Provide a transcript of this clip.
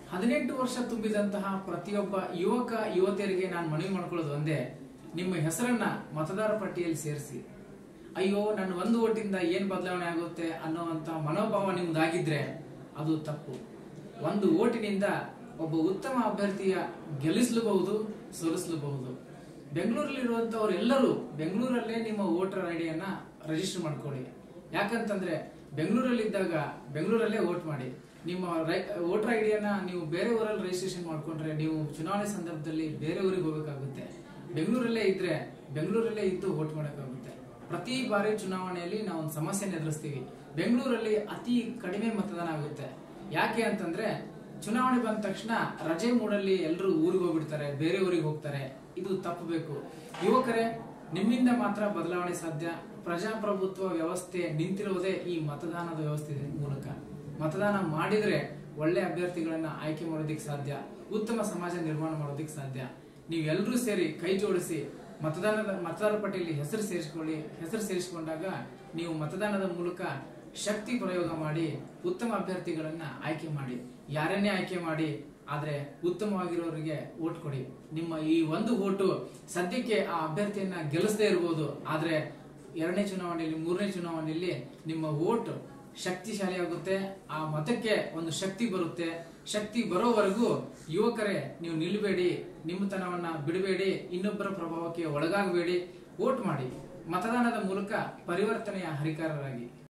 ಹದಿನೆಂಟು ವರ್ಷ ತುಂಬಿದಂತಹ ಪ್ರತಿಯೊಬ್ಬ ಯುವಕ ಯುವತಿಯರಿಗೆ ನಾನು ಮನವಿ ಮಾಡ್ಕೊಳ್ಳೋದು ಒಂದೇ ನಿಮ್ಮ ಹೆಸರನ್ನ ಮತದಾರ ಪಟ್ಟಿಯಲ್ಲಿ ಸೇರಿಸಿ ಅಯ್ಯೋ ನನ್ನ ಒಂದು ಓಟಿಂದ ಏನ್ ಬದಲಾವಣೆ ಆಗುತ್ತೆ ಅನ್ನೋವಂತ ಮನೋಭಾವ ನಿಮ್ದಾಗಿದ್ರೆ ಅದು ತಪ್ಪು ಒಂದು ಓಟಿನಿಂದ ಒಬ್ಬ ಉತ್ತಮ ಅಭ್ಯರ್ಥಿಯ ಗೆಲ್ಲಿಸಲೂಬಹುದು ಸೋಲಿಸಲೂಬಹುದು ಬೆಂಗಳೂರಲ್ಲಿರುವಂತವ್ರು ಎಲ್ಲರೂ ಬೆಂಗಳೂರಲ್ಲೇ ನಿಮ್ಮ ವೋಟರ್ ಐಡಿಯನ್ನ ರಿಜಿಸ್ಟರ್ ಮಾಡ್ಕೊಳ್ಳಿ ಯಾಕಂತಂದ್ರೆ ಬೆಂಗಳೂರಲ್ಲಿದ್ದಾಗ ಬೆಂಗಳೂರಲ್ಲೇ ವೋಟ್ ಮಾಡಿ ನಿಮ್ಮ ವೋಟರ್ ಐಡಿಯನ್ನ ನೀವು ಬೇರೆ ಊರಲ್ಲಿ ರಿಜಿಸ್ಟ್ರೇಷನ್ ಮಾಡ್ಕೊಂಡ್ರೆ ನೀವು ಚುನಾವಣೆ ಸಂದರ್ಭದಲ್ಲಿ ಬೇರೆ ಊರಿಗೆ ಹೋಗಬೇಕಾಗುತ್ತೆ ಬೆಂಗಳೂರಲ್ಲೇ ಇದ್ರೆ ಬೆಂಗಳೂರಲ್ಲೇ ಇದ್ದು ವೋಟ್ ಮಾಡೋಕ್ಕಾಗುತ್ತೆ ಪ್ರತಿ ಬಾರಿ ಚುನಾವಣೆಯಲ್ಲಿ ನಾವು ಒಂದು ಸಮಸ್ಯೆನ ಎದುರಿಸ್ತೀವಿ ಬೆಂಗಳೂರಲ್ಲಿ ಅತಿ ಕಡಿಮೆ ಮತದಾನ ಆಗುತ್ತೆ ಯಾಕೆ ಅಂತಂದ್ರೆ ಚುನಾವಣೆ ಬಂದ ತಕ್ಷಣ ರಜೆ ಮೂಡಲ್ಲಿ ಎಲ್ಲರೂ ಊರಿಗೆ ಹೋಗ್ಬಿಡ್ತಾರೆ ಬೇರೆ ಊರಿಗೆ ಹೋಗ್ತಾರೆ ಇದು ತಪ್ಪಬೇಕು ಯುವಕರೇ ನಿಮ್ಮಿಂದ ಮಾತ್ರ ಬದಲಾವಣೆ ಸಾಧ್ಯ ಪ್ರಜಾಪ್ರಭುತ್ವ ವ್ಯವಸ್ಥೆ ನಿಂತಿರುವುದೇ ಈ ಮತದಾನದ ವ್ಯವಸ್ಥೆ ಮೂಲಕ ಮತದಾನ ಮಾಡಿದ್ರೆ ಒಳ್ಳೆ ಅಭ್ಯರ್ಥಿಗಳನ್ನ ಆಯ್ಕೆ ಮಾಡೋದಿಕ್ ಸಾಧ್ಯ ಉತ್ತಮ ಸಮಾಜ ನಿರ್ಮಾಣ ಮಾಡೋದಿಕ್ ಸಾಧ್ಯ ನೀವೆಲ್ಲರೂ ಸೇರಿ ಕೈ ಜೋಡಿಸಿ ಮತದಾನದ ಮತದಾರರ ಪಟ್ಟಿಯಲ್ಲಿ ಹೆಸರು ಸೇರಿಸಿಕೊಳ್ಳಿ ಹೆಸರು ಸೇರಿಸಿಕೊಂಡಾಗ ನೀವು ಮತದಾನದ ಮೂಲಕ ಶಕ್ತಿ ಪ್ರಯೋಗ ಮಾಡಿ ಉತ್ತಮ ಅಭ್ಯರ್ಥಿಗಳನ್ನ ಆಯ್ಕೆ ಮಾಡಿ ಯಾರನ್ನೇ ಆಯ್ಕೆ ಮಾಡಿ ಆದ್ರೆ ಉತ್ತಮವಾಗಿರೋರಿಗೆ ಓಟ್ ಕೊಡಿ ನಿಮ್ಮ ಈ ಒಂದು ಓಟು ಸದ್ಯಕ್ಕೆ ಆ ಅಭ್ಯರ್ಥಿಯನ್ನ ಗೆಲ್ಲಿಸದೇ ಇರಬಹುದು ಆದ್ರೆ ಎರಡನೇ ಚುನಾವಣೆಯಲ್ಲಿ ಮೂರನೇ ಚುನಾವಣೆಯಲ್ಲಿ ನಿಮ್ಮ ಓಟ್ ಶಕ್ತಿಶಾಲಿಯಾಗುತ್ತೆ ಆ ಮತಕ್ಕೆ ಒಂದು ಶಕ್ತಿ ಬರುತ್ತೆ ಶಕ್ತಿ ಬರೋವರೆಗೂ ಯುವಕರೇ ನೀವು ನಿಲ್ಲಬೇಡಿ ನಿಮ್ಮತನವನ್ನ ಬಿಡಬೇಡಿ ಇನ್ನೊಬ್ಬರ ಪ್ರಭಾವಕ್ಕೆ ಒಳಗಾಗಬೇಡಿ ವೋಟ್ ಮಾಡಿ ಮತದಾನದ ಮೂಲಕ ಪರಿವರ್ತನೆಯ ಹರಿಕಾರರಾಗಿ